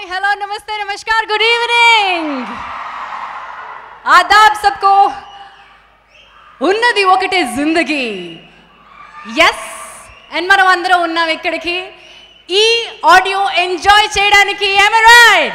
Hi hello नमस्ते नमस्कार good evening आदाब सबको ఉన్నది ఒకటే జిందగీ ఎస్ అండ్ మనం అందరం ఉన్నాం ఇక్కడికి ఈ ఆడియో ఎంజాయ్ చేయడానికి రైట్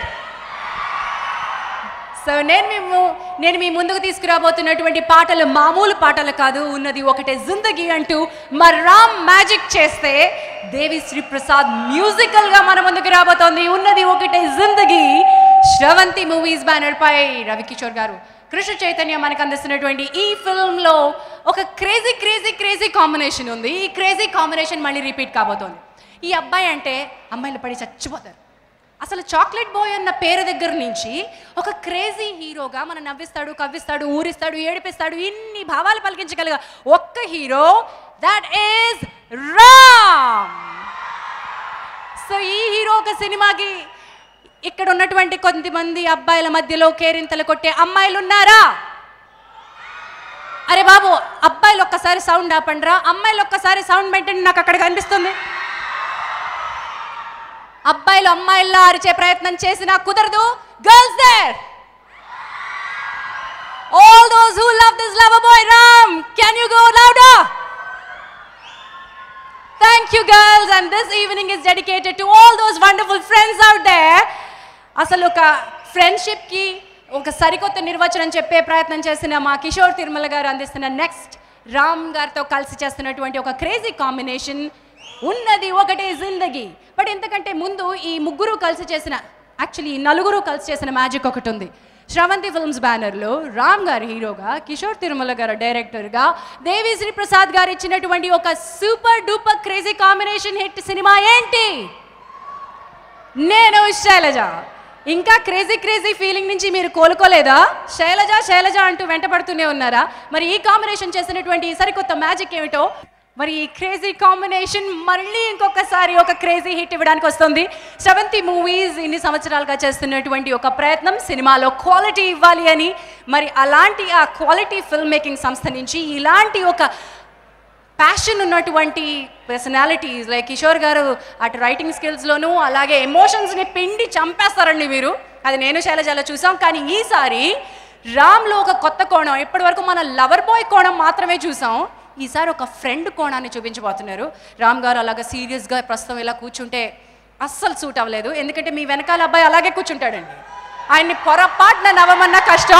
సో నేను మేము నేను మీ ముందుకు తీసుకురాబోతున్నటువంటి పాటలు మామూలు పాటలు కాదు ఉన్నది ఒకటే జిందగీ అంటూ మా రామ్ మ్యాజిక్ చేస్తే దేవి శ్రీ ప్రసాద్ మ్యూజికల్గా మన ముందుకు రాబోతోంది ఉన్నది ఒకటే జిందగీ శ్రవంతి మూవీస్ బ్యానర్ పై రవికిషోర్ గారు కృష్ణ చైతన్య మనకు అందిస్తున్నటువంటి ఈ ఫిల్మ్లో ఒక క్రేజీ క్రేజీ క్రేజీ కాంబినేషన్ ఉంది ఈ క్రేజీ కాంబినేషన్ మళ్ళీ రిపీట్ కాబోతోంది ఈ అబ్బాయి అంటే అమ్మాయిలు పడి చచ్చిపోతారు అసలు చాక్లెట్ బాయ్ అన్న పేరు దగ్గర నుంచి ఒక క్రేజీ హీరోగా మన నవ్విస్తాడు కవ్విస్తాడు ఊరిస్తాడు ఏడిపిస్తాడు ఇన్ని భావాలు పలికించగలిగ ఒక్క hero that is Ram so ఈ హీరో ఒక సినిమాకి ఇక్కడ ఉన్నటువంటి కొంతమంది అబ్బాయిల మధ్యలో కేరింతలు కొట్టే అమ్మాయిలు ఉన్నారా అరే బాబు అబ్బాయిలు ఒక్కసారి సౌండ్ ఆపండిరా అమ్మాయిలు ఒక్కసారి సౌండ్ పెట్టండి నాకు అక్కడ కనిపిస్తుంది అబ్బాయిలు అమ్మాయిల్లా అరిచే ప్రయత్నం చేసినా కుదరదు girls there all those who love this love boy Ram can you go louder thank you girls and this evening is dedicated to all those wonderful friends out there అసలు ఒక ఫ్రెండ్షిప్కి ఒక సరికొత్త నిర్వచనం చెప్పే ప్రయత్నం చేసిన మా కిషోర్ తిరుమల గారు అందిస్తున్న నెక్స్ట్ రామ్ గారితో కలిసి చేస్తున్నటువంటి ఒక క్రేజీ కాంబినేషన్ ఉన్నది ఒకటే జిందగీ బట్ ఇంతకంటే ముందు ఈ ముగ్గురు కలిసి చేసిన యాక్చువల్లీ ఈ నలుగురు కలిసి చేసిన మ్యాజిక్ ఒకటి ఉంది శ్రవంతి ఫిల్మ్స్ బ్యానర్లో రామ్ గారు హీరోగా కిషోర్ తిరుమల గారు డైరెక్టర్గా దేవి శ్రీ ప్రసాద్ గారు ఇచ్చినటువంటి ఒక super duper crazy combination hit సినిమా ఏంటి నేను శైలజ ఇంకా క్రేజీ క్రేజీ ఫీలింగ్ నుంచి మీరు కోలుకోలేదా శైలజ శైలజ అంటూ వెంటపడుతూనే ఉన్నారా మరి ఈ కాంబినేషన్ చేసినటువంటి ఈ సరికొత్త మ్యాజిక్ ఏమిటో మరి ఈ క్రేజీ కాంబినేషన్ మళ్ళీ ఇంకొకసారి ఒక క్రేజీ హిట్ ఇవ్వడానికి వస్తుంది సెవెంతీ మూవీస్ ఇన్ని సంవత్సరాలుగా చేస్తున్నటువంటి ఒక ప్రయత్నం సినిమాలో క్వాలిటీ ఇవ్వాలి అని మరి అలాంటి ఆ క్వాలిటీ ఫిల్మ్ మేకింగ్ సంస్థ నుంచి ఇలాంటి ఒక ప్యాషన్ ఉన్నటువంటి పర్సనాలిటీస్ లైక్ కిషోర్ గారు అటు రైటింగ్ స్కిల్స్లోనూ అలాగే ఎమోషన్స్ని పిండి చంపేస్తారండి మీరు అది నేను శైలజాలో చూసాం కానీ ఈసారి రామ్లో ఒక కొత్త కోణం ఇప్పటి వరకు మన లవర్ బాయ్ కోణం మాత్రమే చూసాం ఈసారి ఒక ఫ్రెండ్ కోణాన్ని చూపించబోతున్నారు రామ్ గారు అలాగా సీరియస్గా ప్రస్తుతం ఇలా కూర్చుంటే అస్సలు సూట్ అవ్వలేదు ఎందుకంటే మీ వెనకాల అబ్బాయి అలాగే కూర్చుంటాడండి ఆయన్ని పొరపాటున నవ్వమన్నా కష్టం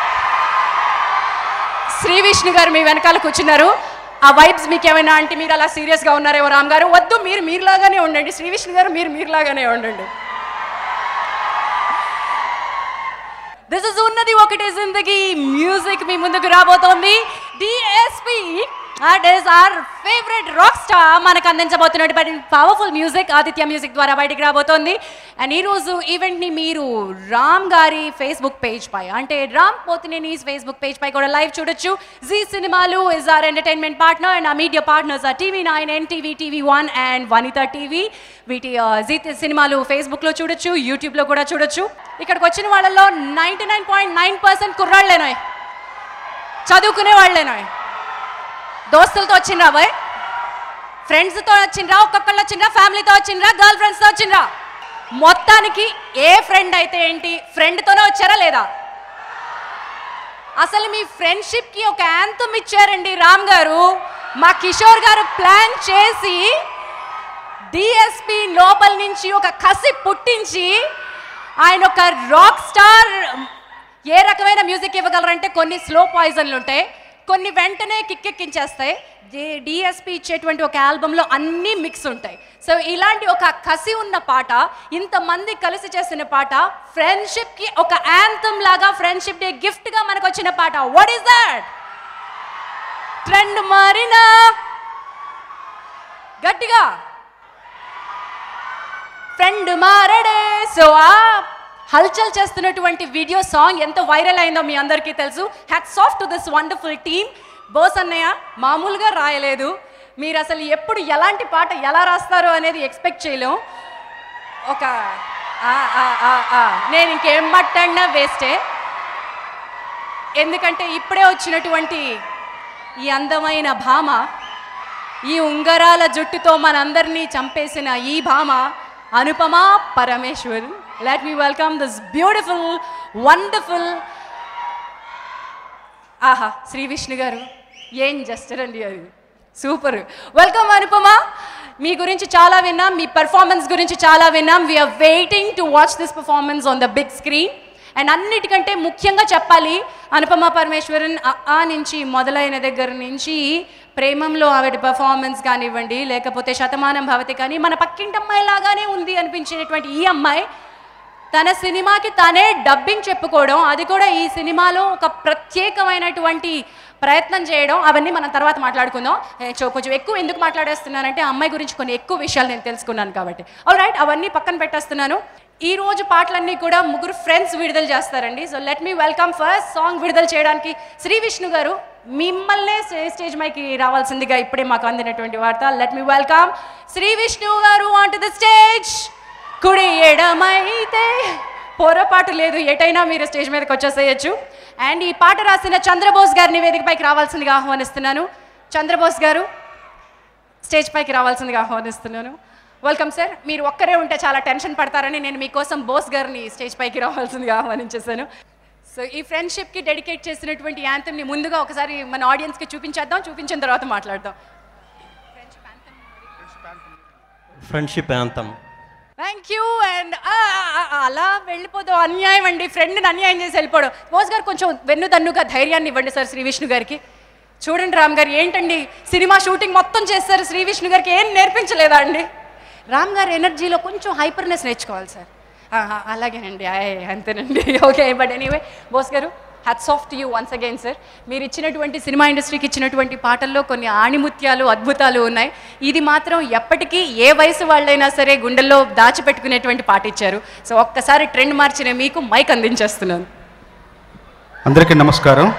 శ్రీ విష్ణు గారు మీ వెనకాల కూర్చున్నారు ఆ వైబ్స్ మీకు ఏమైనా అంటే మీరు అలా సీరియస్గా ఉన్నారేమో రామ్ గారు వద్దు మీరు మీరులాగానే ఉండండి శ్రీ విష్ణు గారు మీరు మీరులాగానే ఉండండి దిస్ ఇస్ ఉన్నది ఒకటే జిందగీ మ్యూజిక్ మీ ముందుకు రాబోతోంది DSP that is our favourite rock star మనకు అందించబోతున్నటువంటి పవర్ఫుల్ మ్యూజిక్ ఆదిత్య మ్యూజిక్ ద్వారా బయటికి రాబోతోంది అండ్ ఈరోజు ఈవెంట్ని మీరు రామ్ గారి ఫేస్బుక్ పేజ్ పై అంటే రామ్ పోతినేని ఫేస్బుక్ పేజ్ పై కూడా లైవ్ చూడొచ్చు జీ సినిమాలు is our entertainment partner and ఆ media partners are TV nine NTV TV one and Vanitha TV వీటి జీ సినిమాలు ఫేస్బుక్లో చూడొచ్చు యూట్యూబ్లో కూడా చూడొచ్చు ఇక్కడికి వచ్చిన వాళ్ళలో ninety nine point nine percent కుర్రాళ్ళేనాయ్ చదువుకునే వాళ్ళేనాయ్ దోస్తులతో వచ్చిండ్రా బాయ్ ఫ్రెండ్స్తో వచ్చిండ్రా ఒక్కొక్కళ్ళు వచ్చిండ్రా ఫ్యామిలీతో వచ్చిండ్రా గర్ల్ ఫ్రెండ్స్తో వచ్చిండ్రా మొత్తానికి ఏ ఫ్రెండ్ అయితే ఏంటి ఫ్రెండ్తోనే వచ్చారా లేదా అసలు మీ ఫ్రెండ్షిప్కి ఒక యాంతం ఇచ్చారండి రామ్ గారు మా కిషోర్ గారు ప్లాన్ చేసి డిఎస్పి లోపల నుంచి ఒక కసి పుట్టించి ఆయన ఒక రాక్ స్టార్ ఏ రకమైన మ్యూజిక్ ఇవ్వగలరంటే కొన్ని స్లో పాయిజన్లు ఉంటాయి కొన్ని వెంటనే కిక్కెక్కించేస్తాయి డిఎస్పి ఇచ్చేటువంటి ఒక ఆల్బంలో అన్నీ మిక్స్ ఉంటాయి సో ఇలాంటి ఒక కసి ఉన్న పాట ఇంతమంది కలిసి చేసిన పాట ఫ్రెండ్షిప్కి ఒక యాంథమ్ లాగా ఫ్రెండ్షిప్ డే గిఫ్ట్గా మనకు వచ్చిన పాట వాట్ ఈస్ దట్ ట్రెండ్ మారినా గట్టిగా ఫ్రెండ్ మారడే సో ఆ హల్చల్ చేస్తున్నటువంటి వీడియో సాంగ్ ఎంత వైరల్ అయిందో మీ అందరికీ తెలుసు hats off to this wonderful team Bose అన్నయ్య మామూలుగా రాయలేదు మీరు అసలు ఎప్పుడు ఎలాంటి పాట ఎలా రాస్తారు అనేది ఎక్స్పెక్ట్ చేయలేం ఒక ఆ, ఆ, ఆ, ఆ. నేను ఇంకేం మాట్లాడినా వేస్టే ఎందుకంటే ఇప్పుడే వచ్చినటువంటి ఈ అందమైన భామ ఈ ఉంగరాల జుట్టుతో మనందరినీ చంపేసిన ఈ భామ Anupama Parameswaran let me welcome this beautiful wonderful ఆహా శ్రీ విష్ణు గారు ఏం జస్టర్ అండి అది సూపర్ వెల్కమ్ అనుపమ మీ గురించి చాలా విన్నాం మీ పెర్ఫార్మెన్స్ గురించి చాలా విన్నాం we're waiting to watch this performance on the big screen and అన్నిటికంటే ముఖ్యంగా చెప్పాలి అనుపమ పరమేశ్వరన్ ఆ ఆ నుంచి మొదలైన దగ్గర నుంచి ప్రేమంలో ఆవిడ పర్ఫార్మెన్స్ కానివ్వండి లేకపోతే శతమానం భవతి కానీ మన పక్కింటమ్మాయి లాగానే ఉంది అనిపించినటువంటి ఈ అమ్మాయి తన సినిమాకి తనే డబ్బింగ్ చెప్పుకోవడం అది కూడా ఈ సినిమాలో ఒక ప్రత్యేకమైనటువంటి ప్రయత్నం చేయడం అవన్నీ మనం తర్వాత మాట్లాడుకుందాం ఏ, చో- కొంచెం ఎక్కువ ఎందుకు మాట్లాడేస్తున్నానంటే ఆ అమ్మాయి గురించి కొన్ని ఎక్కువ విషయాలు నేను తెలుసుకున్నాను కాబట్టి ఆల్ రైట్ అవన్నీ పక్కన పెట్టేస్తున్నాను ఈ రోజు పాటలన్నీ కూడా ముగ్గురు ఫ్రెండ్స్ విడుదల చేస్తారండి so let me welcome first song విడుదల చేయడానికి శ్రీ విష్ణు గారు మిమ్మల్నే స్టే- స్టేజ్ మైకి రావాల్సిందిగా ఇప్పుడే మాకు అందినటువంటి వార్త let me welcome Shri Vishnu garu on to the stage కుడి ఎడమైతే పొరపాటు లేదు ఎటైనా మీరు స్టేజ్ మీదకి వచ్చేసేయచ్చు అండ్ ఈ పాట రాసిన చంద్రబోస్ గారిని వేదికపైకి రావాల్సిందిగా ఆహ్వానిస్తున్నాను చంద్రబోస్ గారు స్టేజ్ పైకి రావాల్సిందిగా ఆహ్వానిస్తున్నాను వెల్కమ్ సార్ మీరు ఒక్కరే ఉంటే చాలా టెన్షన్ పడతారని నేను మీకోసం బోస్ గారిని స్టేజ్ పైకి రావాల్సిందిగా ఆహ్వానించేశాను సో ఈ ఫ్రెండ్షిప్కి డెడికేట్ చేసినటువంటి యాంథమ్ని ముందుగా ఒకసారి మన ఆడియన్స్కి చూపించేద్దాం చూపించిన తర్వాత మాట్లాడదాం friendship anthem thank you and అలా వెళ్ళిపోదాం అన్యాయం అండి ఫ్రెండ్ని అన్యాయం చేసి వెళ్ళిపోవడం బోస్ గారు కొంచెం వెన్నుదన్నుగా ధైర్యాన్ని ఇవ్వండి సార్ శ్రీ విష్ణు గారికి చూడండి రామ్ గారు ఏంటండి సినిమా షూటింగ్ మొత్తం చేస్తారు శ్రీ విష్ణు గారికి ఏం నేర్పించలేదా అండి రామ్ గారు ఎనర్జీలో కొంచెం హైపర్నెస్ నేర్చుకోవాలి సార్ ఆ, ఆ, అలాగేనండి ఆయ్, అంతేనండి okay but anyway Bose garu hats off to you once again sir మీరు ఇచ్చినటువంటి సినిమా ఇండస్ట్రీకి ఇచ్చినటువంటి పాటల్లో కొన్ని ఆణిముత్యాలు అద్భుతాలు ఉన్నాయి ఇది మాత్రం ఎప్పటికీ ఏ వయసు వాళ్ళైనా సరే గుండెల్లో దాచిపెట్టుకునేటువంటి పాట ఇచ్చారు సో ఒక్కసారి ట్రెండ్ మార్చిన మీకు మైక్ అందించేస్తున్నాను అందరికీ నమస్కారం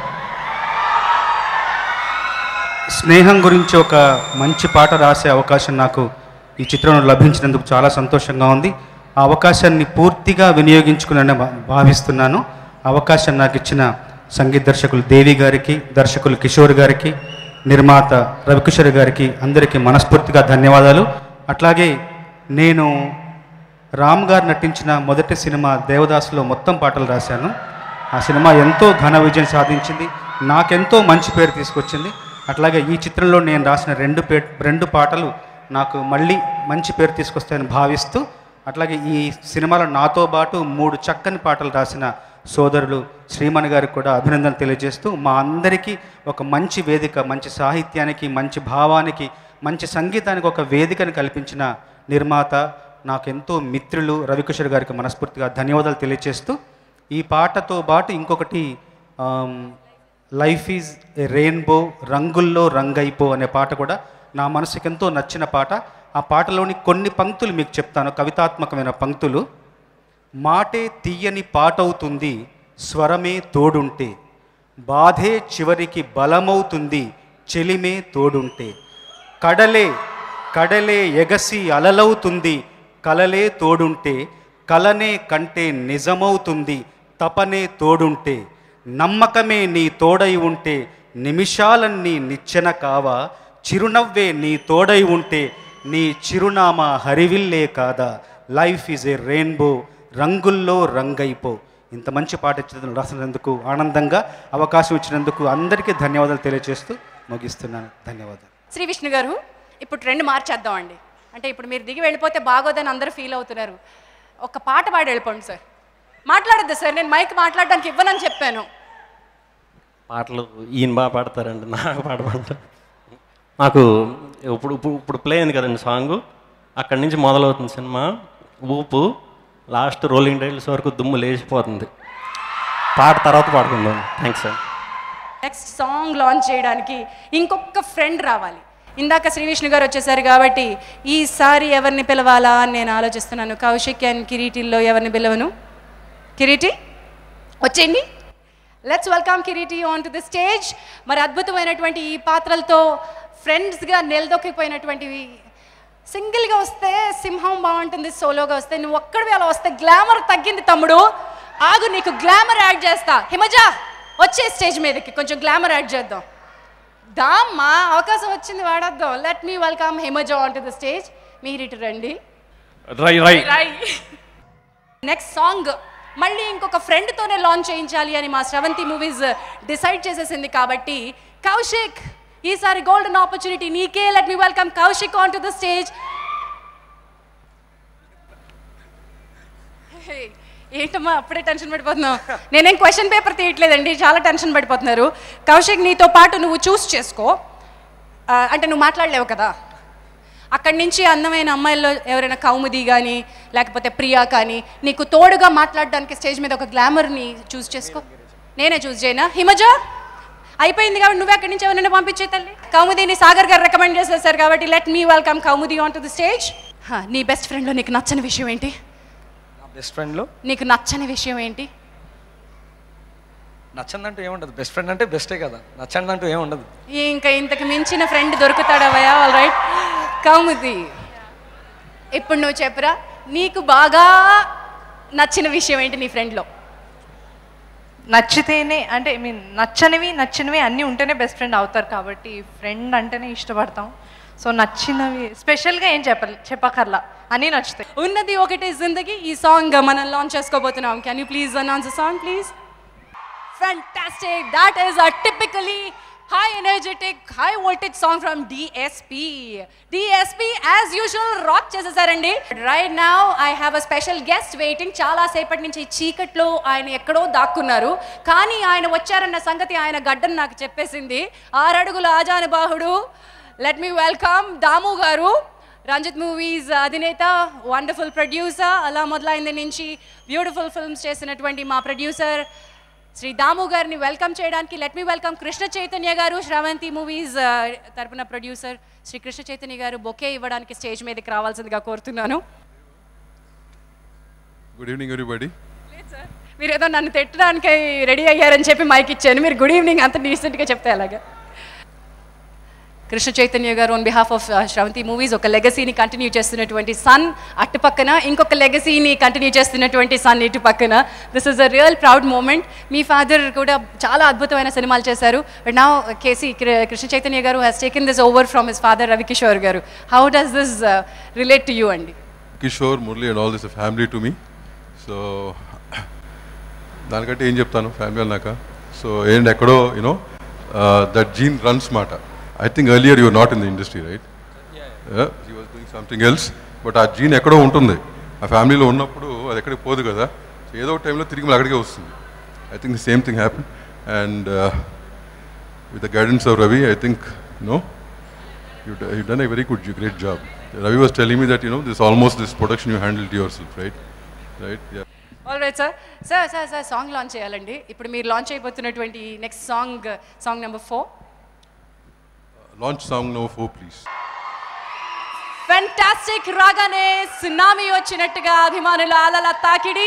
స్నేహం గురించి ఒక మంచి పాట రాసే అవకాశం నాకు ఈ చిత్రంలో లభించినందుకు చాలా సంతోషంగా ఉంది ఆ అవకాశాన్ని పూర్తిగా వినియోగించుకుని భావిస్తున్నాను ఆ అవకాశం నాకు ఇచ్చిన సంగీత దర్శకులు దేవి గారికి దర్శకులు కిషోర్ గారికి నిర్మాత రవికిషోర్ గారికి అందరికీ మనస్ఫూర్తిగా ధన్యవాదాలు అట్లాగే నేను రామ్ గారు నటించిన మొదటి సినిమా దేవదాసులో మొత్తం పాటలు రాశాను ఆ సినిమా ఎంతో ఘన విజయం సాధించింది నాకెంతో మంచి పేరు తీసుకొచ్చింది అట్లాగే ఈ చిత్రంలో నేను రాసిన రెండు పే రెండు పాటలు నాకు మళ్ళీ మంచి పేరు తీసుకొస్తాయని భావిస్తూ అట్లాగే ఈ సినిమాలో నాతో పాటు మూడు చక్కని పాటలు రాసిన సోదరులు శ్రీమణి గారికి కూడా అభినందన తెలియజేస్తూ మా అందరికీ ఒక మంచి వేదిక మంచి సాహిత్యానికి మంచి భావానికి మంచి సంగీతానికి ఒక వేదికను కల్పించిన నిర్మాత నాకెంతో మిత్రులు రవికిషోర్ గారికి మనస్ఫూర్తిగా ధన్యవాదాలు తెలియజేస్తూ ఈ పాటతో పాటు ఇంకొకటి um, life is a rainbow రంగుల్లో రంగైపో అనే పాట కూడా నా మనసుకి ఎంతో నచ్చిన పాట ఆ పాటలోని కొన్ని పంక్తులు మీకు చెప్తాను కవితాత్మకమైన పంక్తులు మాటే తీయని పాటవుతుంది స్వరమే తోడుంటే బాధే చివరికి బలమవుతుంది చెలిమే తోడుంటే కడలే కడలే ఎగసి అలలవుతుంది కలలే తోడుంటే కలనే కంటే నిజమవుతుంది తపనే తోడుంటే నమ్మకమే నీ తోడై ఉంటే నిమిషాలన్నీ నిచ్చెన కావా చిరునవ్వే నీ తోడై ఉంటే నీ చిరునామా హరివిల్లే కాదా లైఫ్ ఈజ్ ఏ రెయిన్బో రంగుల్లో రంగైపో ఇంత మంచి పాట ఇచ్చిన రాసినందుకు ఆనందంగా అవకాశం ఇచ్చినందుకు అందరికీ ధన్యవాదాలు తెలియజేస్తూ ముగిస్తున్నాను ధన్యవాదాలు శ్రీ విష్ణు గారు ఇప్పుడు ట్రెండ్ మార్చేద్దాం అండి అంటే ఇప్పుడు మీరు దిగి వెళ్ళిపోతే బాగోదని అందరూ ఫీల్ అవుతున్నారు ఒక పాట పాడి వెళ్ళిపోండి సార్ మాట్లాడద్దు సార్ నేను మైక్ మాట్లాడడానికి ఇవ్వనని చెప్పాను పాటలు ఈయన బాగా పాడతారండి నాకు పాడమంట నాకు ఇప్పుడు ఇప్పుడు ఇప్పుడు ప్లే అయింది కదండి సాంగ్ అక్కడి నుంచి మొదలవుతుంది సినిమా ఊపు లాస్ట్ రోలింగ్ టైల్స్ వరకు దుమ్ము లేచిపోతుంది పాట తర్వాత పాడుకుందాం thanks sir next song launch చేయడానికి ఇంకొక ఫ్రెండ్ రావాలి ఇందాక శ్రీ విష్ణు గారు వచ్చేసారు కాబట్టి ఈసారి ఎవరిని పిలవాలా అని నేను ఆలోచిస్తున్నాను కౌశిక్ అండ్ కిరీటిల్లో ఎవరిని పిలవను కిరీటి వచ్చేయండి let's welcome Kireeti on to the stage మరి అద్భుతమైనటువంటి ఈ పాత్రలతో ఫ్రెండ్స్గా నిలదొక్కిపోయినటువంటివి సింగిల్గా వస్తే సింహం బాగుంటుంది సోలోగా వస్తే నువ్వు ఒక్కడివి అలా వస్తే గ్లామర్ తగ్గింది తమ్ముడు ఆగు నీకు గ్లామర్ యాడ్ చేస్తా హిమజ వచ్చే స్టేజ్ మీదకి కొంచెం గ్లామర్ యాడ్ చేద్దాం దామ్మా అవకాశం వచ్చింది వాడద్దాం let me welcome Himaja on to the stage మీరు ఇటు రండి రై రై రై నెక్స్ట్ సాంగ్ మళ్ళీ ఇంకొక ఫ్రెండ్తోనే లాంచ్ చేయించాలి అని మా శ్రవంతి మూవీస్ డిసైడ్ చేసేసింది కాబట్టి కౌశిక్ ఈసారి గోల్డెన్ ఆపర్చునిటీ నీకే let me welcome Kaushik on to the stage ఏంటమ్మా అప్పుడే టెన్షన్ పడిపోతున్నావు నేనేం క్వశ్చన్ పేపర్ తీయట్లేదండి చాలా టెన్షన్ పడిపోతున్నారు కౌశిక్ నీతో పాటు నువ్వు చూస్ చేసుకో ఆ, అంటే నువ్వు మాట్లాడలేవు కదా అక్కడి నుంచి అందమైన అమ్మాయిల్లో ఎవరైనా కౌముది కానీ లేకపోతే ప్రియా కానీ నీకు తోడుగా మాట్లాడడానికి స్టేజ్ మీద ఒక గ్లామర్ని చూస్ చేసుకో నేనే చూస్ చేయనా హిమజ అయిపోయింది కాబట్టి నువ్వు అక్కడి నుంచి ఎవరైనా పంపించే తల్లి కౌముదిని సాగర్ గారు రికమెండ్ చేసేసారు కాబట్టి let me welcome Kaumudi on to the stage నీ బెస్ట్ ఫ్రెండ్లో నీకు నచ్చని విషయం ఏంటి నా బెస్ట్ ఫ్రెండ్లో నీకు నచ్చని విషయం ఏంటి నచ్చందంటూ ఏముండదు బెస్ట్ ఫ్రెండ్ అంటే బెస్టే కదా నచ్చందంటూ ఏముండదు ఇంకా ఇంతకు మించిన ఫ్రెండ్ దొరుకుతాడవయ్యా ఆల్ రైట్ కౌముది ఇప్పుడు నువ్వు చెప్పురా నీకు బాగా నచ్చిన విషయం ఏంటి నీ ఫ్రెండ్లో నచ్చితేనే అంటే ఐ మీన్ నచ్చనివి నచ్చినవి అన్నీ ఉంటేనే బెస్ట్ ఫ్రెండ్ అవుతారు కాబట్టి ఫ్రెండ్ అంటేనే ఇష్టపడతాం సో నచ్చినవి స్పెషల్గా ఏం చెప్ప చెప్పకర్లా అన్నీ నచ్చుతాయి ఉన్నది ఒకటే జిందగీ ఈ సాంగ్ మనం లాంచ్ చేసుకోబోతున్నాం can you please announce song please Fantastic. That is a typically high energetic, high voltage song from DSP. DSP as usual rock చేసేసారండి right now I have a special guest waiting చాలా సేపటి నుంచి చీకట్లో ఆయన ఎక్కడో దాక్కున్నారు కానీ ఆయన వచ్చారన్న సంగతి ఆయన గడ్డను నాకు చెప్పేసింది ఆరడుగుల ఆజానుబాహుడు let me welcome Daamu garu Ranjith movies అధినేత వండర్ఫుల్ ప్రొడ్యూసర్ అలా మొదలైంది నుంచి బ్యూటిఫుల్ ఫిల్మ్స్ చేసినటువంటి మా ప్రొడ్యూసర్ శ్రీ దాము గారిని వెల్కమ్ చేయడానికి let me welcome Krishna Chaitanya garu Sravanthi movies తరపున ప్రొడ్యూసర్ శ్రీ కృష్ణ చైతన్య గారు బొకే ఇవ్వడానికి స్టేజ్ మీదకి రావాల్సిందిగా కోరుతున్నాను గుడ్ ఈవినింగ్ ఎవ్రీబడి మీరు ఏదో నన్ను తిట్టడానికి రెడీ అయ్యారని చెప్పి మైక్ ఇచ్చాను మీరు గుడ్ ఈవినింగ్ అంత డీసెంట్గా చెప్తే అలాగా Krishna Chaitanya garu on behalf of Sravanthi movies ఒక లెగసీని కంటిన్యూ చేస్తున్నటువంటి సన్ అటు పక్కన ఇంకొక లెగసీని కంటిన్యూ చేస్తున్నటువంటి సన్ ఇటు పక్కన this is a real proud moment మీ ఫాదర్ కూడా చాలా అద్భుతమైన సినిమాలు చేశారు బట్ నా KC Krishna Chaitanya garu has taken this over from his father Ravikishore garu how does this relate to you అండి Kishore Murali and all this family to me so దానికంటే ఏం చెప్తాను ఫ్యామిలీ అన్నాక సో ఏంటి ఎక్కడో యూనో దట్ జీన్ రన్స్ మాట I think earlier your not in the industry right he was doing something else but ఆ gene ఎక్కడో ఉంటుంది ఆ ఫ్యామిలీలో ఉన్నప్పుడు అది ఎక్కడికి పోదు కదా సో ఏదో ఒక టైంలో తిరిగి మళ్ళీ అక్కడికే వస్తుంది I think the same thing happen and with the guidance of Ravi I think no you d- you've done a very good, great job. Ravi was telling me that you know this almost this production you handled yourself, right? Right? Yeah. All right sir sir sir sir song launch చేయాలండి ఇప్పుడు మీరు launch అయిపోతున్నటువంటి next song song number four Launch song number four, please. Fantastic రాగానే tsunami వచ్చినట్టుగా అభిమానుల అలల తాకిడి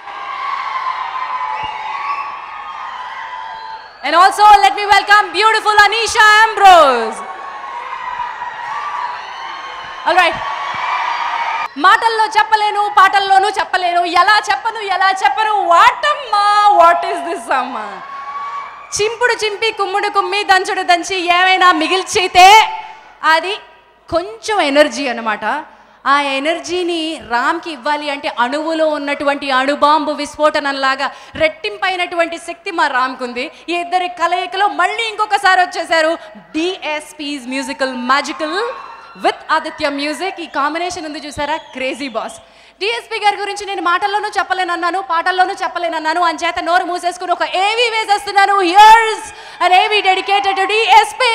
and also let me welcome beautiful Anisha Ambrose all right మాటల్లో చెప్పలేను పాటల్లోనూ చెప్పలేను ఎలా చెప్పను ఎలా చెప్పను వాటమ్మా వాట్ ఈస్ దిస్ అమ్మా చింపుడు చింపి కుమ్ముడు కుమ్మి దంచుడు దంచి ఏమైనా మిగిల్చితే అది కొంచెం ఎనర్జీ అన్నమాట ఆ ఎనర్జీని రామ్కి ఇవ్వాలి అంటే అణువులో ఉన్నటువంటి అణుబాంబు విస్ఫోటనంలాగా రెట్టింపైనటువంటి శక్తి మా రామ్కి ఉంది ఈ ఇద్దరి కలయికలో మళ్ళీ ఇంకొకసారి వచ్చేసారు DSP's musical magical with Aditya music ఈ కాంబినేషన్ ఉంది చూసారా క్రేజీ బాస్ డిఎస్పీ గారి గురించి నేను మాటల్లోనూ చెప్పలేనన్నాను పాటల్లోనూ చెప్పలేనన్నాను అంచేత నోరు మూసేసుకుని ఒక ఏవీ వేసేస్తున్నాను హియర్స్ అన్ ఏవీ డెడికేటెడ్ టు డిఎస్పీ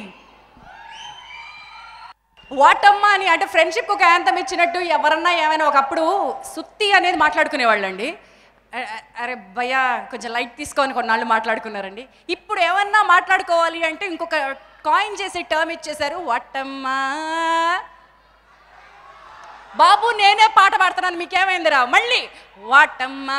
వాటమ్మా అని అంటే ఫ్రెండ్షిప్ ఒక యాంతం ఇచ్చినట్టు ఎవరన్నా ఏమైనా ఒకప్పుడు సుత్తి అనేది మాట్లాడుకునేవాళ్ళండి అ- అ- అరే భయ్యా కొంచెం లైట్ తీసుకొని కొన్నాళ్ళు మాట్లాడుకున్నారండి ఇప్పుడు ఏమన్నా మాట్లాడుకోవాలి అంటే ఇంకొక కాయిన్ చేసి టర్మ్ ఇచ్చేశారు వాటమ్మా బాబు నేనే పాట పాడుతున్నాను మీకేమైందిరా మళ్ళీ వాటమ్మా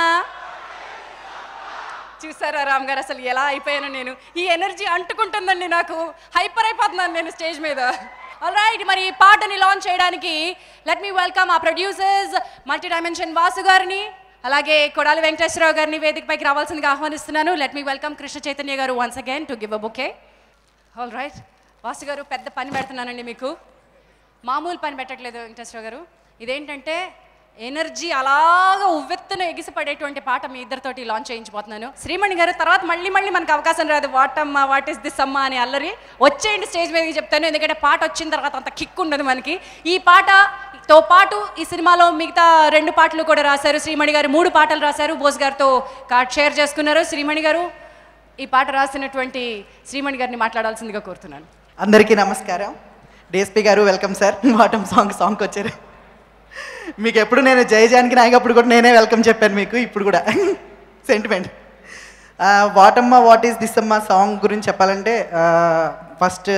చూసారా రామ్ గారు అసలు ఎలా అయిపోయాను నేను ఈ ఎనర్జీ అంటుకుంటుందండి నాకు హైపర్ అయిపోతున్నాను నేను స్టేజ్ మీద రైట్ మరి ఈ పాటని లాంచ్ చేయడానికి లెట్ మీ వెల్కమ్ ఆ ప్రొడ్యూసర్స్ మల్టీ డైమెన్షన్ వాసు గారిని అలాగే కొడాలి వెంకటేశ్వరరావు గారిని వేదికపైకి రావాల్సిందిగా ఆహ్వానిస్తున్నాను let me welcome Krishna Chaitanya garu once again to give a bouquet all right Vasu garu పెద్ద పని పెడుతున్నానండి మీకు మామూలు పని పెట్టట్లేదు వెంకటేశ్వర గారు ఇదేంటంటే ఎనర్జీ అలాగా ఉవ్వెత్తున ఎగిసిపడేటువంటి పాట మీ ఇద్దరితోటి లాంచ్ చేయించబోతున్నాను శ్రీమణి గారు తర్వాత మళ్ళీ మళ్ళీ మనకు అవకాశం రాదు వాటమ్మ వాట్ ఇస్ దిస్ అమ్మ అని అల్లరి వచ్చేయండి స్టేజ్ మీదకి చెప్తాను ఎందుకంటే పాట వచ్చిన తర్వాత అంత కిక్ ఉండదు మనకి ఈ పాటతో పాటు ఈ సినిమాలో మిగతా రెండు పాటలు కూడా రాశారు శ్రీమణి గారు మూడు పాటలు రాశారు బోస్ గారితో కార్డ్ షేర్ చేసుకున్నారు శ్రీమణి గారు ఈ పాట రాసినటువంటి శ్రీమణి గారిని మాట్లాడాల్సిందిగా కోరుతున్నాను అందరికీ నమస్కారం డిఎస్పి గారు వెల్కమ్ సార్ వాటం సాంగ్ సాంగ్కి వచ్చారు మీకు ఎప్పుడు నేను జయ జానకి నాయకప్పుడు కూడా నేనే వెల్కమ్ చెప్పాను మీకు ఇప్పుడు కూడా సెంటిమెంట్ వాటమ్మ వాట్ ఈస్ దిస్ అమ్మ సాంగ్ గురించి చెప్పాలంటే ఫస్ట్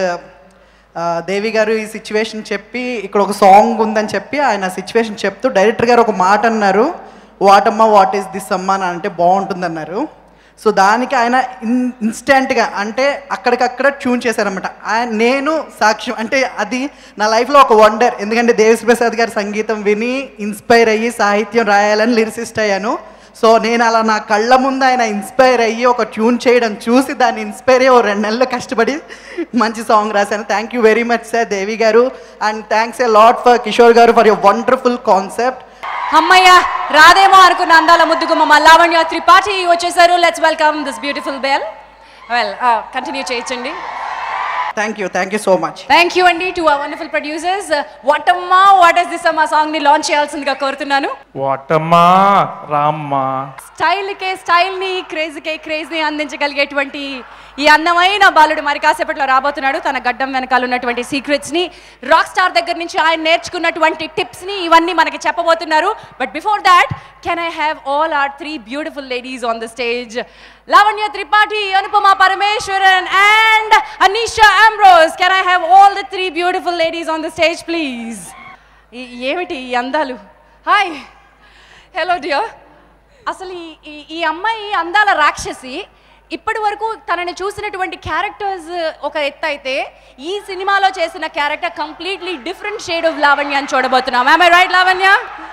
దేవి గారు ఈ సిచ్యువేషన్ చెప్పి ఇక్కడ ఒక సాంగ్ ఉందని చెప్పి ఆయన సిచ్యువేషన్ చెప్తూ డైరెక్టర్ గారు ఒక మాట అన్నారు వాటమ్మ వాట్ ఈస్ దిస్ అమ్మ అని అంటే బాగుంటుంది అన్నారు సో దానికి ఆయన ఇన్ ఇన్స్టెంట్గా అంటే అక్కడికక్కడ ట్యూన్ చేశారనమాట ఆయన నేను సాక్ష్యం అంటే అది నా లైఫ్లో ఒక వండర్ ఎందుకంటే దేవిశ్రీ ప్రసాద్ గారి సంగీతం విని ఇన్స్పైర్ అయ్యి సాహిత్యం రాయాలని లిరిసిస్ట్ అయ్యాను సో నేను అలా నా కళ్ళ ముందు ఆయన ఇన్స్పైర్ అయ్యి ఒక ట్యూన్ చేయడం చూసి దాన్ని ఇన్స్పైర్ అయ్యి ఓ రెండు నెలలు కష్టపడి మంచి సాంగ్ రాశాను thank you very much sir Devi garu and thanks a lot for Kishore garu for your wonderful concept అమ్మయ్య రాదేమో అనుకున్న అందాల ముద్దుగుమ్మ మా లావణ్య త్రిపాఠి వచ్చేసారు let's welcome this beautiful belle well continue చేయించండి thank you thank you so much thank you అండి టు వండర్ఫుల్ ప్రొడ్యూసర్స్ వాటమ్మా what is this అమ్మా సాంగ్ ని లాంచ్ చేయాల్సిందిగా కోరుతున్నాను వాటమ్మా రామ్మా స్టైల్కే స్టైల్ని క్రేజ్కే క్రేజ్ని అందించగలిగేటువంటి ఈ అందమైన బాలుడు మరి కాసేపట్లో రాబోతున్నాడు తన గడ్డం వెనకాల ఉన్నటువంటి సీక్రెట్స్ని రాక్ స్టార్ దగ్గర నుంచి ఆయన నేర్చుకున్నటువంటి టిప్స్ని ఇవన్నీ మనకి చెప్పబోతున్నారు but before that can I have all our three beautiful ladies on the stage Lavanya Tripathi Anupama Parameswaran and Anisha Ambrose can I have all the three beautiful ladies on the stage please ఏమిటి ఈ అందాలు హాయ్ హలో డియర్ అసలు ఈ ఈ- ఈ అమ్మాయి అందాల రాక్షసి ఇప్పటి వరకు తనని చూసినటువంటి క్యారెక్టర్స్ ఒక ఎత్తు అయితే ఈ సినిమాలో చేసిన character completely different shade of Lavanya అని చూడబోతున్నాం I right Lavanya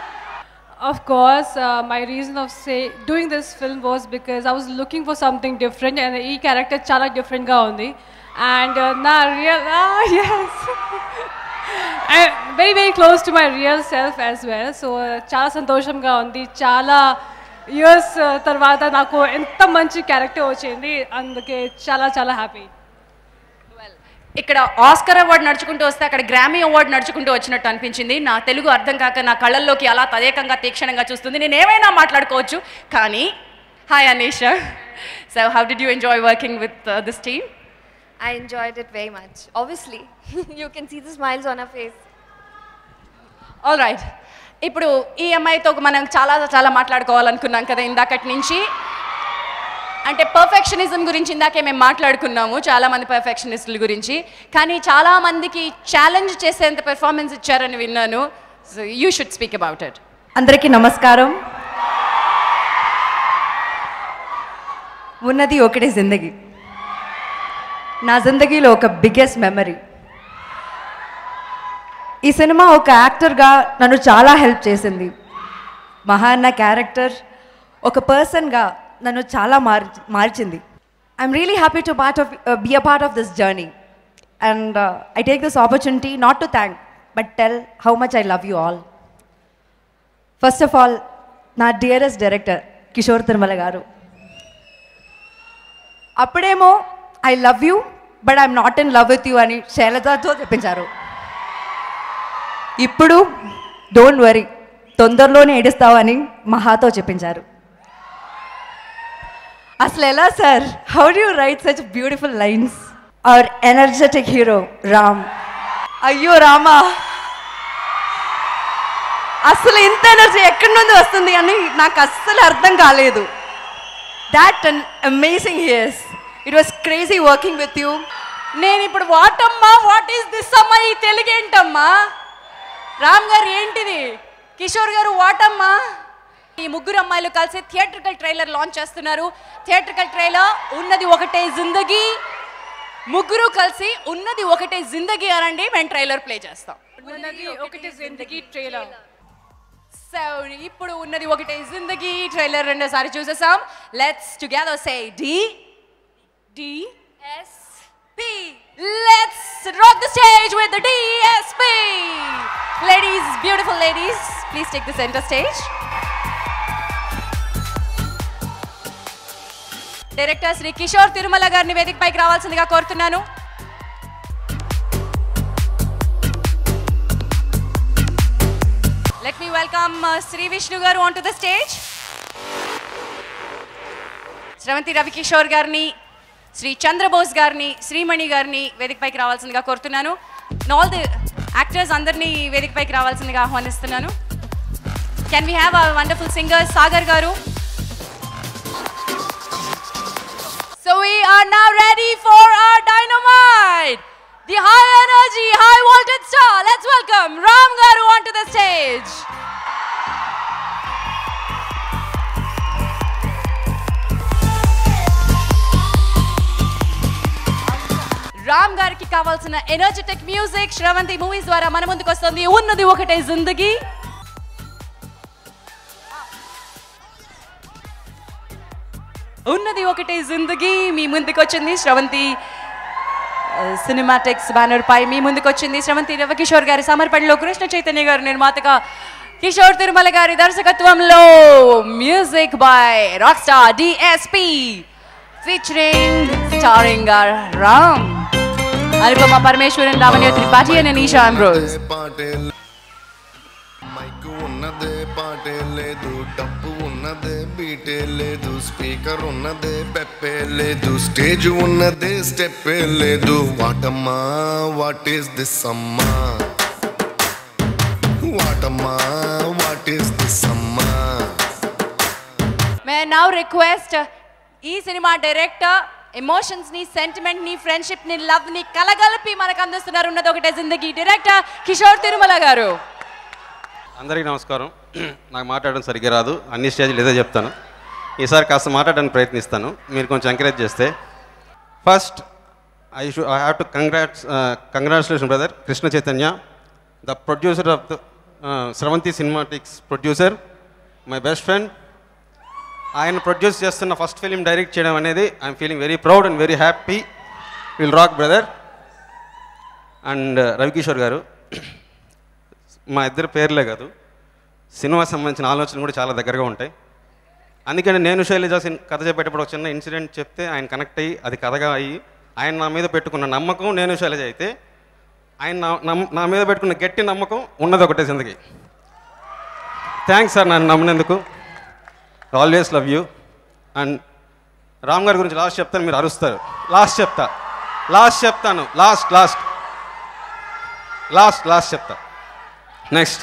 Of course, uh, my reason of say doing this film was because I was looking for something different, and ఈ character చాలా different గా ఉంది, and uh, నా real ah yes, and very very close to my real self as well. So uh, చాలా సంతోషంగా ఉంది, చాలా years తర్వాత నాకు ఎంత మంచి క్యారెక్టర్ వచ్చింది, అందుకే చాలా చాలా హ్యాపీ. ఇక్కడ ఆస్కర్ అవార్డు నడుచుకుంటూ వస్తే అక్కడ గ్రామీ అవార్డు నడుచుకుంటూ వచ్చినట్టు అనిపించింది నా తెలుగు అర్థం కాక నా కళ్ళల్లోకి అలా తదేకంగా తీక్షణంగా చూస్తుంది నేను ఏమైనా మాట్లాడుకోవచ్చు కానీ hi Anisha so how did you enjoy working with this team I enjoyed it very much. Obviously, you can see the smiles on her face. All right ఇప్పుడు ఈ అమ్మాయితో మనం చాలా చాలా మాట్లాడుకోవాలనుకున్నాం కదా ఇందాకటి నుంచి అంటే పర్ఫెక్షనిజం గురించి ఇందాకే మేము మాట్లాడుకున్నాము చాలా మంది పర్ఫెక్షనిస్టుల గురించి కానీ చాలా మందికి ఛాలెంజ్ చేసేంత పెర్ఫార్మెన్స్ ఇచ్చారని విన్నాను so you should speak about it అందరికీ నమస్కారం ఉన్నది ఒకటే జిందగీ నా జిందగీలో ఒక బిగ్గెస్ట్ మెమరీ ఈ సినిమా ఒక యాక్టర్గా నన్ను చాలా హెల్ప్ చేసింది మహా అన్న క్యారెక్టర్ ఒక పర్సన్గా నన్ను చాలా మార్చి మార్చింది I'm really happy to part of be a part of this journey and I take this opportunity not to thank but tell how much I love you all first of all నా dearest director Kishore Tirumala garu అప్పుడేమో I love you but I'm not in love with you అని శైలజతో చెప్పించారు ఇప్పుడు don't worry తొందరలోనే ఏడుస్తావని మహాతో చెప్పించారు అసలు ఎలా sir how do write such beautiful lines our energetic hero Ram అయ్యో రామా అసలు ఇంత ఎనర్జీ ఎక్కడి నుండి వస్తుంది అని నాకు అస్సలు అర్థం కాలేదు that an amazing here's it was crazy working with you నేను ఇప్పుడు వాటమ్మా వాట్ ఈస్ దిస్ అమ్మా ఈ తెలుగు ఏంటమ్మా రామ్ గారు ఏంటిది కిషోర్ గారు వాటమ్మా ఈ ముగ్గురు అమ్మాయిలు కలిసి థియేట్రికల్ ట్రైలర్ లాంచ్ చేస్తున్నారు థియేట్రికల్ ట్రైలర్ ఉన్నది ఒకటే జిందగీ ముగ్గురు కలిసి ఉన్నది ఒకటే జిందగీ అనండి మేము ట్రైలర్ ప్లే చేస్తాం ఉన్నది ఒకటి జిందగీ ట్రైలర్ సో ఇప్పుడు ఉన్నది ఒకటే జిందగీ ట్రైలర్ రెండోసారి చూసేసాం let's together say D D S P Let's rock the stage with the DSP. Ladies, beautiful ladies, please take the center stage. Director Shri Kishore Tirumala గారిని వేదికపైకి రావాల్సిందిగా కోరుతున్నాను let me welcome Shri Vishnu garu on to the stage Sravanthi Ravikishore గారిని శ్రీ చంద్రబోస్ గారిని శ్రీమణి గారిని వేదికపైకి రావాల్సిందిగా కోరుతున్నాను ఆల్ ది యాక్టర్స్ అందరినీ వేదికపైకి రావాల్సిందిగా ఆహ్వానిస్తున్నాను can we have a wonderful singer Sagar garu So we are now ready for our dynamite. The high energy, high voltage star. Let's welcome Ram Garu onto the stage. Ram గారికి కావాల్సిన ఎనర్జెటిక్ మ్యూజిక్ శ్రవంతి మూవీస్ ద్వారా మన ముందుకు వస్తుంది ఉన్నది ఒకటే జిందగీ ఉన్నది ఒకటే జిందగీ మీ ముందుకు వచ్చింది శ్రవంతి సినిమాటిక్స్ బ్యానర్ పై మీ ముందుకు వచ్చింది శ్రవంతి రవికిషోర్ గారి సమర్పణలో కృష్ణ చైతన్య గారు నిర్మాతగా కిషోర్ తిరుమల గారి దర్శకత్వంలో music by rock star DSP featuring starring Ram Anupama Parameswaran Lavanya Tripathi and Anisha Ambrose mic ఉన్నదే పాటే లేదు డబ్బు ఉన్నదే బీటే లేదు స్పీకర్ ఉన్నదే పెప్పే లేదు స్టేజ్ ఉన్నదే స్టెప్పే లేదు వాటమ్మా వాట్ ఈస్ దిస్ అమ్మా వాటమ్మా వాట్ ఈస్ దిస్ అమ్మా మే నౌ రిక్వెస్ట్ ఈ సినిమా డైరెక్టర్ ఎమోషన్స్ ని సెంటిమెంట్ ని ఫ్రెండ్షిప్ ని లవ్ ని కలగలిపి మనకు అందిస్తున్నారు ఉన్నది ఒకటే జిందగీ డైరెక్టర్ కిషోర్ తిరుమల గారు అందరికీ నమస్కారం నాకు మాట్లాడడం సరిగ్గా రాదు అన్ని స్టేజ్లు ఇదే చెప్తాను ఈసారి కాస్త మాట్లాడడానికి ప్రయత్నిస్తాను మీరు కొంచెం ఎంకరేజ్ చేస్తే first I should I have to congrats congratulation brother Krishna Chaitanya the producer of the Sravanthi cinematics producer my best friend ఆయన ప్రొడ్యూస్ చేస్తున్న ఫస్ట్ ఫిలిం డైరెక్ట్ చేయడం అనేది I'm feeling very proud and very happy will rock brother and Ravikishore garu మా ఇద్దరు పేర్లే కాదు cinema సంబంధించిన ఆలోచనలు కూడా చాలా దగ్గరగా ఉంటాయి అందుకని నేను శైలజ సిన్- కథ చెప్పేటప్పుడు ఒక చిన్న ఇన్సిడెంట్ చెప్తే ఆయన కనెక్ట్ అయ్యి అది కథగా అయ్యి ఆయన నా మీద పెట్టుకున్న నమ్మకం నేను శైలజ అయితే ఆయన నా నమ్- నా మీద పెట్టుకున్న గట్టి నమ్మకం ఉన్నది ఒకటే జిందగీ థ్యాంక్స్ సార్ నన్ను నమ్మినందుకు always love you and Ram గారి గురించి లాస్ట్ చెప్తాను మీరు అరుస్తారు లాస్ట్ చెప్తా లాస్ట్ చెప్తాను లాస్ట్ లాస్ట్ లాస్ట్ లాస్ట్ చెప్తా నెక్స్ట్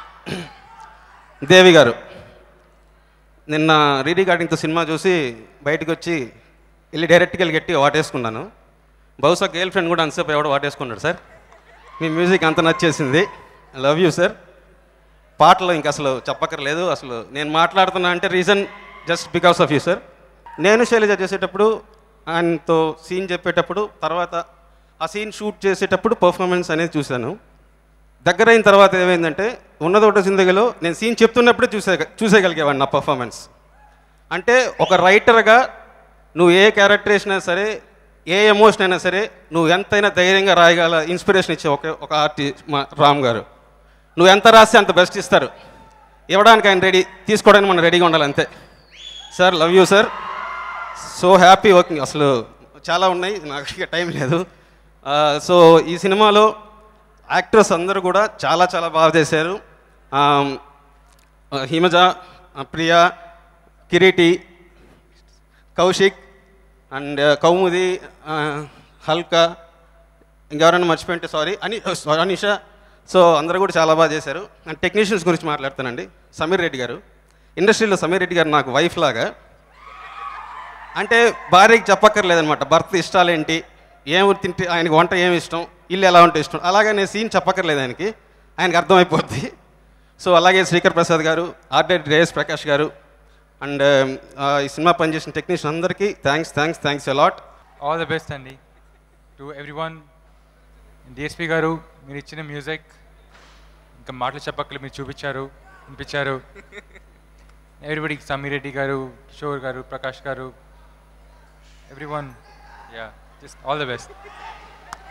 దేవి గారు నిన్న రీ రికార్డింగ్తో సినిమా చూసి బయటకు వచ్చి వెళ్ళి డైరెక్ట్గా వెళ్ళి గట్టి వాటేసుకున్నాను బహుశా గర్ల్ ఫ్రెండ్ కూడా అంతసేపు ఎవడో వాటేసుకున్నాడు సార్ మీ మ్యూజిక్ అంత నచ్చేసింది లవ్ యూ సార్ పాటలు ఇంక అసలు చెప్పక్కర్లేదు అసలు నేను మాట్లాడుతున్నా అంటే reason just because of you sir Nenu Sailaja చేసేటప్పుడు ఆయనతో సీన్ చెప్పేటప్పుడు తర్వాత ఆ సీన్ షూట్ చేసేటప్పుడు పర్ఫార్మెన్స్ అనేది చూశాను దగ్గర అయిన తర్వాత ఏమైందంటే ఉన్నదొకటి జిందగీలో నేను సీన్ చెప్తున్నప్పుడే చూసే చూసేయగలిగేవాడిని నా పర్ఫార్మెన్స్ అంటే ఒక రైటర్గా నువ్వు ఏ క్యారెక్టర్ వేసినా సరే ఏ ఎమోషన్ అయినా సరే నువ్వు ఎంతైనా ధైర్యంగా రాయగల ఇన్స్పిరేషన్ ఇచ్చే ఒక ఒక ఆర్టిస్ట్ మా రామ్ గారు నువ్వు ఎంత రాస్తే అంత బెస్ట్ ఇస్తారు ఇవ్వడానికి ఆయన రెడీ తీసుకోవడానికి మనం రెడీగా ఉండాలి అంతే sir love you sir so happy working అసలు చాలా ఉన్నాయి నాకు ఇక టైం లేదు సో ఈ సినిమాలో యాక్టర్స్ అందరూ కూడా చాలా చాలా బాగా చేశారు ఆమ్, ఆ, హిమజ ఆ, ప్రియా కిరీటి కౌశిక్ అండ్ కౌముది ఆ, హల్కా ఇంకెవరైనా మర్చిపోయింటే సారీ అని సారీ అనిషా సో అందరూ కూడా చాలా బాగా చేశారు అండ్ టెక్నీషియన్స్ గురించి మాట్లాడతానండి సమీర్ రెడ్డి గారు ఇండస్ట్రీలో సమీర్ రెడ్డి గారు నాకు వైఫ్ లాగా అంటే భార్యకి చెప్పక్కర్లేదనమాట భర్త ఇష్టాలు ఏంటి ఏం తింటే ఆయనకి వంట ఏమి ఇష్టం ఇల్లు ఎలా ఉంటే ఇష్టం అలాగే నేను సీన్ చెప్పక్కర్లేదు ఆయనకి ఆయనకి అర్థమైపోద్ది సో అలాగే శ్రీకర్ ప్రసాద్ గారు ఆర్డెడ్ రేస్ ప్రకాష్ గారు అండ్ ఈ సినిమా పనిచేసిన టెక్నీషియన్ అందరికీ thanks thanks thanks a lot all the best అండి to everyone DSP garu మీరు ఇచ్చిన మ్యూజిక్ ఇంకా మాటలు చెప్పక్కలు మీరు చూపించారు వినిపించారు ఎవ్రీబడి సమీర్ రెడ్డి గారు Kishore garu Prakash garu everyone yeah just all the best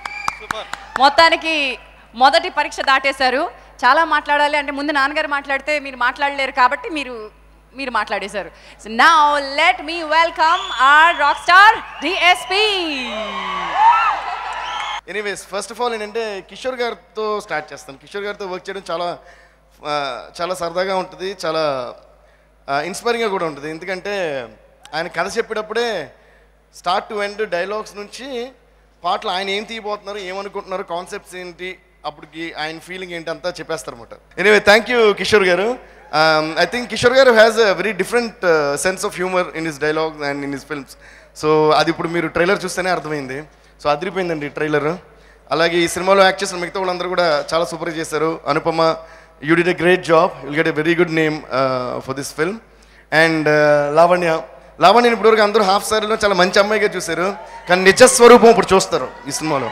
మొత్తానికి మొదటి పరీక్ష దాటేశారు చాలా మాట్లాడాలి అంటే ముందు నాన్నగారు మాట్లాడితే మీరు మాట్లాడలేరు కాబట్టి మీరు మీరు మాట్లాడేశారు so now let me welcome our rock star DSP anyways first of all ఏంటంటే కిషోర్ గారితో స్టార్ట్ చేస్తాను కిషోర్ గారితో వర్క్ చేయడం చాలా ఆ, చాలా సరదాగా ఉంటుంది చాలా ఇన్స్పైరింగ్గా కూడా ఉంటుంది ఎందుకంటే ఆయన కథ చెప్పేటప్పుడే స్టార్ట్ టు ఎండ్ డైలాగ్స్ నుంచి పాటలు ఆయన ఏం తీయబోతున్నారు ఏమనుకుంటున్నారు కాన్సెప్ట్స్ ఏంటి అప్పటికి ఆయన ఫీలింగ్ ఏంటి అంతా చెప్పేస్తారు అనమాట ఎనీవే థ్యాంక్ యూ కిషోర్ గారు I think Kishore garu has a very different sense of humour in his dialogues and in his films so అది ఇప్పుడు మీరు ట్రైలర్ చూస్తేనే అర్థమైంది సో అదిరిపోయిందండి ట్రైలర్ అలాగే ఈ సినిమాలో యాక్ట్ చేసిన మిగతా వాళ్ళందరూ కూడా చాలా సూపర్ చేశారు Anupama you did a great job you'll get a very good name for this film and Lavanya లావణ్యని ఇప్పటివరకు అందరూ హాఫ్ సారీలో చాలా మంచి అమ్మాయిగా చూశారు కానీ నిజ స్వరూపం ఇప్పుడు చూస్తారు ఈ సినిమాలో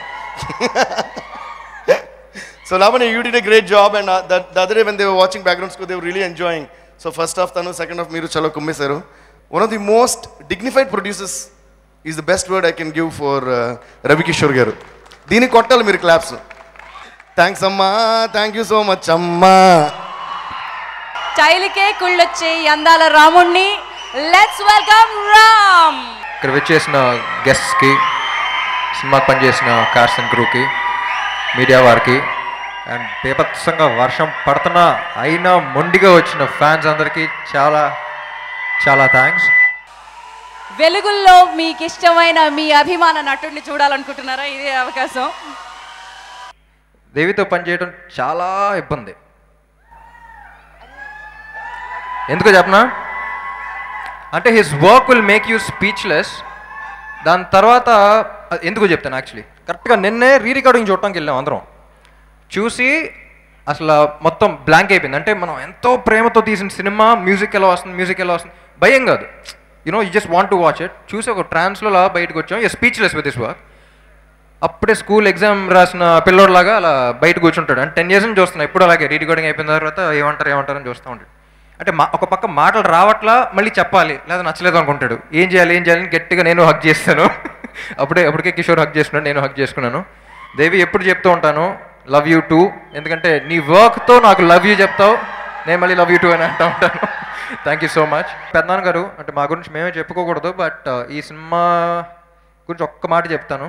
so Lavanya you did a great job and the other day when they watching backgrounds they really enjoying so first half తను సెకండ్ హాఫ్ మీరు చాలా కుమ్మేశారు one of the most dignified producers is the best word I can give for Ravikishore garu దీనికి కొట్టాలి మీరు claps thanks అమ్మా thank you so much అమ్మా స్టైల్కే కుళ్ళొచ్చే ఈ అందాల రాముణ్ణి లెట్స్ వెల్కమ్ రామ్ ఇక్కడ వచ్చేసిన గెస్ట్స్కి సినిమాకి పనిచేసిన కాస్ట్ అండ్ క్రూకి మీడియా వారికి అండ్ బీభత్సంగా వర్షం పడుతున్నా అయినా మొండిగా వచ్చిన ఫ్యాన్స్ అందరికీ చాలా చాలా థ్యాంక్స్ వెలుగుల్లో మీకు ఇష్టమైన మీ అభిమాన నటుడిని చూడాలనుకుంటున్నారా ఇదే అవకాశం దేవితో పనిచేయడం చాలా ఇబ్బంది ఎందుకో చెప్పనా అంటే his work will make you speechless దాని తర్వాత అది ఎందుకో చెప్తాను యాక్చువల్లీ కరెక్ట్గా నిన్నే రీ రికార్డింగ్ చూడటానికి వెళ్ళాం అందరం చూసి అసలు మొత్తం బ్లాంక్ అయిపోయింది అంటే మనం ఎంతో ప్రేమతో తీసిన సినిమా మ్యూజిక్ ఎలా వస్తుంది మ్యూజిక్ ఎలా వస్తుంది భయం కాదు you know you just want to watch it చూసి ఒక ట్రాన్స్లో అలా బయటకు వచ్చాం a speechless with this work అప్పుడే స్కూల్ ఎగ్జామ్ రాసిన పిల్లోడ్లాగా అలా బయట కూర్చుంటాడు అంటే టెన్ ఇయర్స్ నుంచి చూస్తున్నా ఎప్పుడు అలాగే రీ రికార్డింగ్ అయిపోయిన తర్వాత ఏమంటారు ఏమంటారు అని చూస్తూ ఉంటాడు అంటే మా ఒక పక్క మాటలు రావట్లా మళ్ళీ చెప్పాలి లేదా నచ్చలేదు అనుకుంటాడు ఏం చేయాలి ఏం చేయాలని గట్టిగా నేను హక్ చేస్తాను అప్పుడే అప్పటికే కిషోర్ హక్ చేసుకున్నాను నేను హక్ చేసుకున్నాను దేవి ఎప్పుడు చెప్తూ ఉంటాను లవ్ యూ టూ ఎందుకంటే నీ వర్క్తో నాకు లవ్ యూ చెప్తావు నేను మళ్ళీ లవ్ యూ టూ అని అంటూ ఉంటాను థ్యాంక్ యూ సో మచ్ పెద్దనాన్న గారు అంటే మా గురించి మేమే చెప్పుకోకూడదు బట్ ఈ సినిమా గురించి ఒక్క మాట చెప్తాను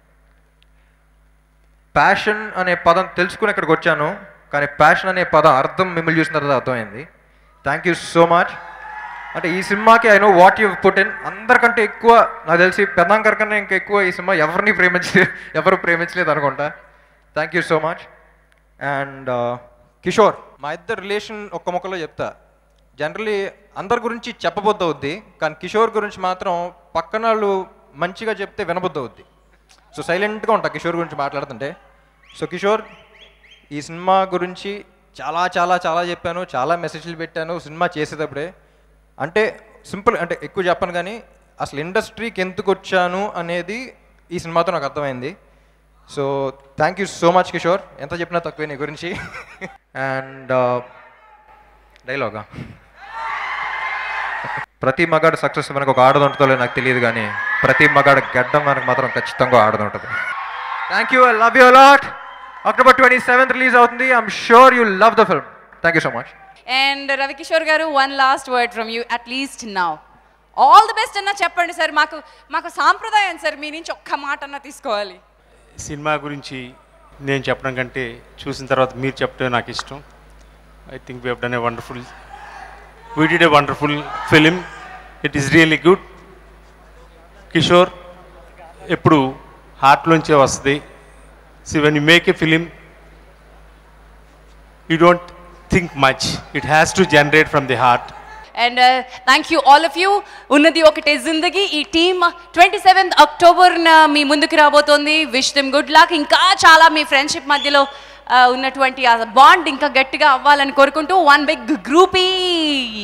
ప్యాషన్ అనే పదం తెలుసుకుని ఇక్కడికి వచ్చాను కానీ ప్యాషన్ అనే పదం అర్థం మిమ్మల్ని చూసిన తర్వాత అర్థమైంది థ్యాంక్ యూ సో మచ్ అంటే ఈ సినిమాకి I know what you put in అందరికంటే ఎక్కువ నాకు తెలిసి పెద్దాంకర్ కన్నా ఇంకా ఎక్కువ ఈ సినిమా ఎవరిని ప్రేమించలే ఎవరు ప్రేమించలేదు అనుకుంటా thank you so much and Kishore మా ఇద్దరు రిలేషన్ ఒక్క మొక్కలో చెప్తా జనరలీ అందరి గురించి చెప్పబుద్ధి అవుద్ది కానీ కిషోర్ గురించి మాత్రం పక్కన వాళ్ళు మంచిగా చెప్తే వినబుద్ధి అవుద్ది సో సైలెంట్గా ఉంటా కిషోర్ గురించి మాట్లాడుతుంటే సో కిషోర్ ఈ సినిమా గురించి చాలా చాలా చాలా చెప్పాను చాలా మెసేజ్లు పెట్టాను సినిమా చేసేటప్పుడే అంటే సింపుల్ అంటే ఎక్కువ చెప్పను కానీ అసలు ఇండస్ట్రీకి ఎందుకు వచ్చాను అనేది ఈ సినిమాతో నాకు అర్థమైంది so thank you so much Kishore ఎంత చెప్పినా తక్కువే నీ గురించి అండ్ డైలాగా ప్రతి మగాడు సక్సెస్ మనకు ఒక ఆడది ఉంటుందో లేదో నాకు తెలియదు కానీ ప్రతి మగాడు గడ్డం మనకు మాత్రం ఖచ్చితంగా ఆడది ఉంటుంది thank you I love you lot October twenty seventh release అవుతుంది I'm sure you love the film thank you so much and Ravikishore garu one last word from you at least now all the best అన్న చెప్పండి sir మాకు మాకు సాంప్రదాయం sir మీ నుంచి ఒక్క మాట అన్న తీసుకోవాలి సినిమా గురించి నేను చెప్పడం కంటే చూసిన తర్వాత మీరు చెప్పడం నాకు ఇష్టం I think we have done a wonderful we did a wonderful film it is really good Kishore ఎప్పుడు హార్ట్లోంచే వస్తుంది see when you make a film you don't think much it has to generate from the heart and thank you all of you Unnadi ఒకటే జిందగీ ఈ team twenty seventh అక్టోబర్న మీ ముందుకు రాబోతోంది wish them good luck ఇంకా చాలా మీ ఫ్రెండ్షిప్ మధ్యలో uh, ఉన్నటువంటి ఆ బాండ్ ఇంకా గట్టిగా అవ్వాలని కోరుకుంటూ వన్ బిగ్ గ్రూపీ